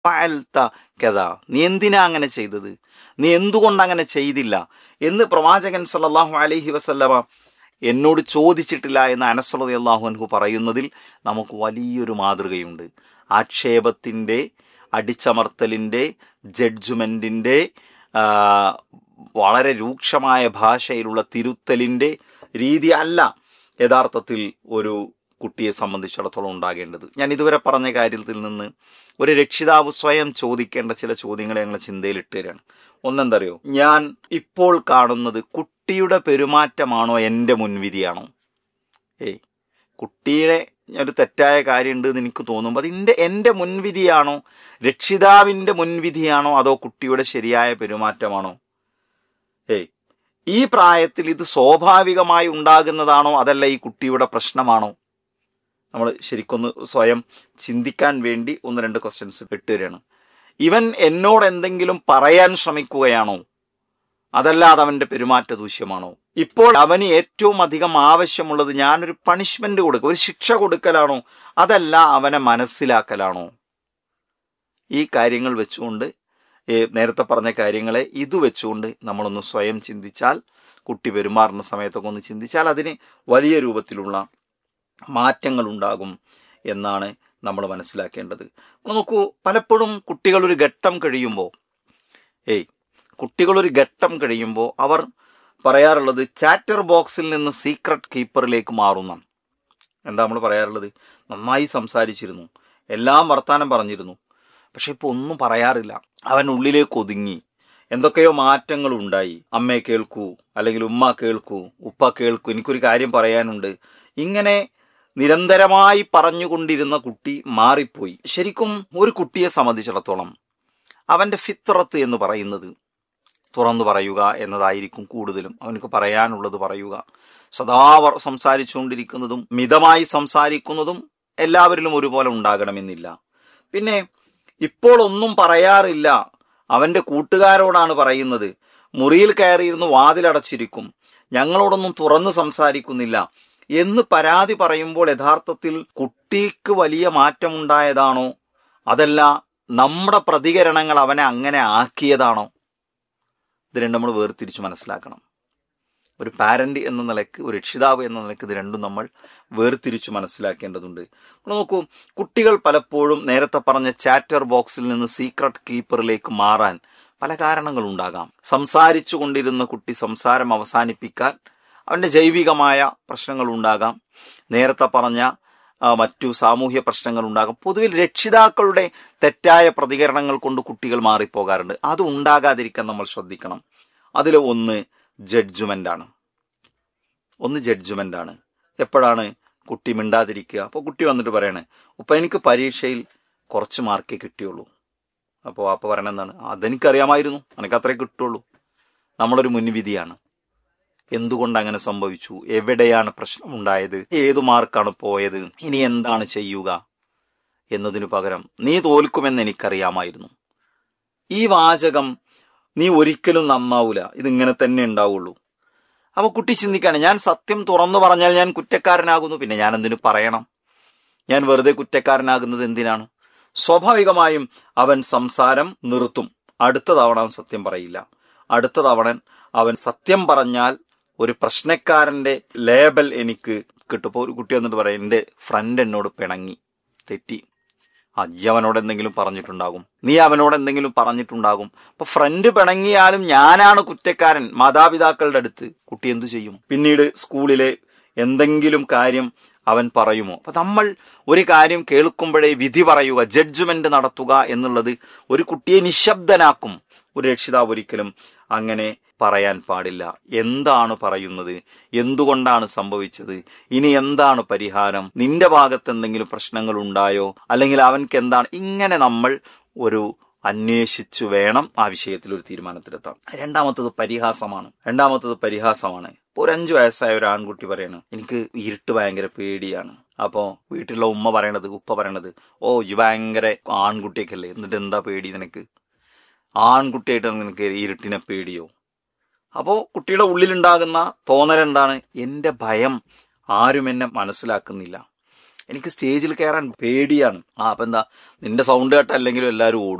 ഫഅൽത കഥാ നീ എന്തിനാ അങ്ങനെ ചെയ്തത് നീ എന്തുകൊണ്ട് അങ്ങനെ ചെയ്തില്ല എന്ന് പ്രവാചകൻ സല്ലല്ലാഹു അലൈഹി വസല്ലമ എന്നോട് ചോദിച്ചിട്ടില്ല എന്ന് അനസ്വലതി അള്ളാഹു അൻഹു പറയുന്നതിൽ നമുക്ക് വലിയൊരു മാതൃകയുണ്ട് ആക്ഷേപത്തിൻ്റെ അടിച്ചമർത്തലിൻ്റെ ജഡ്ജ്മെൻറ്റിൻ്റെ വളരെ രൂക്ഷമായ ഭാഷയിലുള്ള തിരുത്തലിൻ്റെ രീതി അല്ല യഥാർത്ഥത്തിൽ ഒരു കുട്ടിയെ സംബന്ധിച്ചിടത്തോളം ഉണ്ടാകേണ്ടത് ഞാൻ ഇതുവരെ പറഞ്ഞ കാര്യത്തിൽ നിന്ന് ഒരു രക്ഷിതാവ് സ്വയം ചോദിക്കേണ്ട ചില ചോദ്യങ്ങൾ ഞങ്ങളെ ചിന്തയിൽ ഇട്ടുതരാണ് ഒന്നെന്തറിയോ ഞാൻ ഇപ്പോൾ കാണുന്നത് കുട്ടിയുടെ പെരുമാറ്റമാണോ എൻ്റെ മുൻവിധിയാണോ ഏയ് കുട്ടിയുടെ ഒരു തെറ്റായ കാര്യമുണ്ട് എന്ന് എനിക്ക് തോന്നുമ്പോൾ അത് എൻ്റെ എൻ്റെ മുൻവിധിയാണോ രക്ഷിതാവിൻ്റെ മുൻവിധിയാണോ അതോ കുട്ടിയുടെ ശരിയായ പെരുമാറ്റമാണോ ഏയ് ഈ പ്രായത്തിൽ ഇത് സ്വാഭാവികമായി ഉണ്ടാകുന്നതാണോ അതല്ല ഈ കുട്ടിയുടെ പ്രശ്നമാണോ നമ്മൾ ശരിക്കൊന്ന് സ്വയം ചിന്തിക്കാൻ വേണ്ടി ഒന്ന് രണ്ട് ക്വസ്റ്റ്യൻസ് ഇട്ടുതരാണ് ഇവൻ എന്നോട് എന്തെങ്കിലും പറയാൻ ശ്രമിക്കുകയാണോ അതല്ല അത് അവന്റെ പെരുമാറ്റ ദൂഷ്യമാണോ ഇപ്പോൾ അവന് ഏറ്റവും അധികം ആവശ്യമുള്ളത് ഞാനൊരു പണിഷ്മെന്റ് കൊടുക്കുക ഒരു ശിക്ഷ കൊടുക്കലാണോ അതല്ല അവനെ മനസ്സിലാക്കലാണോ ഈ കാര്യങ്ങൾ വെച്ചുകൊണ്ട് ഏ, നേരത്തെ പറഞ്ഞ കാര്യങ്ങളെ ഇത് വെച്ചുകൊണ്ട് നമ്മളൊന്ന് സ്വയം ചിന്തിച്ചാൽ കുട്ടി പെരുമാറുന്ന സമയത്തൊക്കെ ഒന്ന് ചിന്തിച്ചാൽ അതിന് വലിയ രൂപത്തിലുള്ള മാറ്റങ്ങൾ ഉണ്ടാകും എന്നാണ് നമ്മൾ മനസ്സിലാക്കേണ്ടത് നോക്കൂ പലപ്പോഴും കുട്ടികൾ ഒരു ഘട്ടം കഴിയുമ്പോൾ ഏയ് കുട്ടികൾ ഒരു ഘട്ടം കഴിയുമ്പോൾ അവർ പറയാറുള്ളത് ചാറ്റർ ബോക്സിൽ നിന്ന് സീക്രട്ട് കീപ്പറിലേക്ക് മാറുന്ന എന്താ നമ്മൾ പറയാറുള്ളത് നന്നായി സംസാരിച്ചിരുന്നു എല്ലാം വർത്താനം പറഞ്ഞിരുന്നു പക്ഷെ ഇപ്പോൾ ഒന്നും പറയാറില്ല അവൻ ഉള്ളിലേക്ക് ഒതുങ്ങി എന്തൊക്കെയോ മാറ്റങ്ങൾ ഉണ്ടായി അമ്മയെ കേൾക്കൂ അല്ലെങ്കിൽ ഉമ്മ കേൾക്കൂ ഉപ്പ കേൾക്കൂ എനിക്കൊരു കാര്യം പറയാനുണ്ട് ഇങ്ങനെ നിരന്തരമായി പറഞ്ഞുകൊണ്ടിരുന്ന കുട്ടി മാറിപ്പോയി ശരിക്കും ഒരു കുട്ടിയെ സംബന്ധിച്ചിടത്തോളം അവന്റെ ഫിത്രത്ത് എന്ന് പറയുന്നത് തുറന്നു പറയുക എന്നതായിരിക്കും കൂടുതലും അവനക്ക് പറയാനുള്ളത് പറയുക സദാ വർ- സംസാരിച്ചുകൊണ്ടിരിക്കുന്നതും മിതമായി സംസാരിക്കുന്നതും എല്ലാവരിലും ഒരുപോലെ ഉണ്ടാകണമെന്നില്ല പിന്നെ ഇപ്പോൾ ഒന്നും പറയാറില്ല അവന്റെ കൂട്ടുകാരോടാണ് പറയുന്നത് മുറിയിൽ കയറിയിരുന്ന് വാതിലടച്ചിരിക്കും ഞങ്ങളോടൊന്നും തുറന്ന് സംസാരിക്കുന്നില്ല എന്ന് പരാതി പറയുമ്പോൾ യഥാർത്ഥത്തിൽ കുട്ടിക്ക് വലിയ മാറ്റമുണ്ടായതാണോ അതല്ല നമ്മുടെ പ്രതികരണങ്ങൾ അവനെ അങ്ങനെ ആക്കിയതാണോ ഇത് രണ്ടും നമ്മൾ വേർതിരിച്ച് മനസ്സിലാക്കണം ഒരു പാരന്റ് എന്ന നിലക്ക് ഒരു രക്ഷിതാവ് എന്ന നിലക്ക് ഇത് രണ്ടും നമ്മൾ വേർതിരിച്ച് മനസ്സിലാക്കേണ്ടതുണ്ട് അപ്പോൾ നോക്കൂ കുട്ടികൾ പലപ്പോഴും നേരത്തെ പറഞ്ഞ ചാറ്റർ ബോക്സിൽ നിന്ന് സീക്രട്ട് കീപ്പറിലേക്ക് മാറാൻ പല കാരണങ്ങളുണ്ടാകാം സംസാരിച്ചു കൊണ്ടിരുന്ന കുട്ടി സംസാരം അവസാനിപ്പിക്കാൻ അവന്റെ ജൈവികമായ പ്രശ്നങ്ങൾ ഉണ്ടാകാം നേരത്തെ പറഞ്ഞ ആ, മറ്റു സാമൂഹ്യ പ്രശ്നങ്ങൾ ഉണ്ടാകാം പൊതുവിൽ രക്ഷിതാക്കളുടെ തെറ്റായ പ്രതികരണങ്ങൾ കൊണ്ട് കുട്ടികൾ മാറിപ്പോകാറുണ്ട് അത് ഉണ്ടാകാതിരിക്കാൻ നമ്മൾ ശ്രദ്ധിക്കണം അതിൽ ഒന്ന് ജഡ്ജ്മെന്റ് ആണ് ഒന്ന് ജഡ്ജ്മെന്റ് ആണ് എപ്പോഴാണ് കുട്ടി മിണ്ടാതിരിക്കുക അപ്പോൾ കുട്ടി വന്നിട്ട് പറയണേ ഉപ്പ എനിക്ക് പരീക്ഷയിൽ കുറച്ച് മാർക്കേ കിട്ടിയുള്ളൂ അപ്പോൾ അപ്പ പറയണ എന്താണ് അതെനിക്കറിയാമായിരുന്നു എനിക്ക് അത്രേ കിട്ടുള്ളൂ നമ്മളൊരു മുൻവിധിയാണ് എന്തുകൊണ്ട് അങ്ങനെ സംഭവിച്ചു എവിടെയാണ് പ്രശ്നമുണ്ടായത് ഏതു മാർക്കാണ് പോയത് ഇനി എന്താണ് ചെയ്യുക എന്നതിനു പകരം നീ തോൽക്കുമെന്ന് എനിക്കറിയാമായിരുന്നു ഈ വാചകം നീ ഒരിക്കലും നന്നാവൂല ഇതിങ്ങനെ തന്നെ ഉണ്ടാവുള്ളൂ അപ്പൊ കുട്ടി ചിന്തിക്കാണ് ഞാൻ സത്യം തുറന്നു പറഞ്ഞാൽ ഞാൻ കുറ്റക്കാരനാകുന്നു പിന്നെ ഞാൻ എന്തിനു പറയണം ഞാൻ വെറുതെ കുറ്റക്കാരനാകുന്നത് എന്തിനാണ് സ്വാഭാവികമായും അവൻ സംസാരം നിർത്തും അടുത്ത തവണ അവൻ സത്യം പറയില്ല അടുത്ത തവണ അവൻ സത്യം പറഞ്ഞാൽ ഒരു പ്രശ്നക്കാരന്റെ ലേബൽ എനിക്ക് കിട്ടും ഇപ്പൊ ഒരു കുട്ടി വന്നിട്ട് പറയും എന്റെ ഫ്രണ്ട് എന്നോട് പിണങ്ങി തെറ്റി അജ്ജ അവനോട് എന്തെങ്കിലും പറഞ്ഞിട്ടുണ്ടാകും നീ അവനോട് എന്തെങ്കിലും പറഞ്ഞിട്ടുണ്ടാകും അപ്പൊ ഫ്രണ്ട് പിണങ്ങിയാലും ഞാനാണ് കുറ്റക്കാരൻ മാതാപിതാക്കളുടെ അടുത്ത് കുട്ടി എന്തു ചെയ്യും പിന്നീട് സ്കൂളിലെ എന്തെങ്കിലും കാര്യം അവൻ പറയുമോ അപ്പൊ നമ്മൾ ഒരു കാര്യം കേൾക്കുമ്പോഴേ വിധി പറയുക ജഡ്ജ്മെന്റ് നടത്തുക എന്നുള്ളത് ഒരു കുട്ടിയെ നിശബ്ദനാക്കും ഒരു രക്ഷിതാവ് ഒരിക്കലും അങ്ങനെ പറയാൻ പാടില്ല എന്താണ് പറയുന്നത് എന്തുകൊണ്ടാണ് സംഭവിച്ചത് ഇനി എന്താണ് പരിഹാരം നിന്റെ ഭാഗത്ത് എന്തെങ്കിലും പ്രശ്നങ്ങൾ ഉണ്ടായോ അല്ലെങ്കിൽ അവൻക്ക് എന്താണ് ഇങ്ങനെ നമ്മൾ ഒരു അന്വേഷിച്ചു വേണം ആ വിഷയത്തിൽ ഒരു തീരുമാനത്തിലെത്താം രണ്ടാമത്തത് പരിഹാസമാണ് രണ്ടാമത്തത് പരിഹാസമാണ് ഇപ്പൊ ഒരു അഞ്ചു വയസ്സായ ഒരു ആൺകുട്ടി പറയണ് എനിക്ക് ഇരുട്ട് ഭയങ്കര പേടിയാണ് അപ്പോ വീട്ടിലുള്ള ഉമ്മ പറയണത് ഉപ്പ പറയണത് ഓ ഈ ഭയങ്കര ആൺകുട്ടിയൊക്കെ അല്ലേ എന്നിട്ട് എന്താ പേടി നിനക്ക് ആൺകുട്ടിയായിട്ടാണ് നിനക്ക് ഇരുട്ടിനെ പേടിയോ അപ്പോ കുട്ടിയുടെ ഉള്ളിലുണ്ടാകുന്ന തോന്നൽ എന്താണ് എന്റെ ഭയം ആരും എന്നെ മനസ്സിലാക്കുന്നില്ല എനിക്ക് സ്റ്റേജിൽ കയറാൻ പേടിയാണ് ആ അപ്പം എന്താ നിന്റെ സൗണ്ട് കേട്ടല്ലെങ്കിലും എല്ലാവരും ഓടും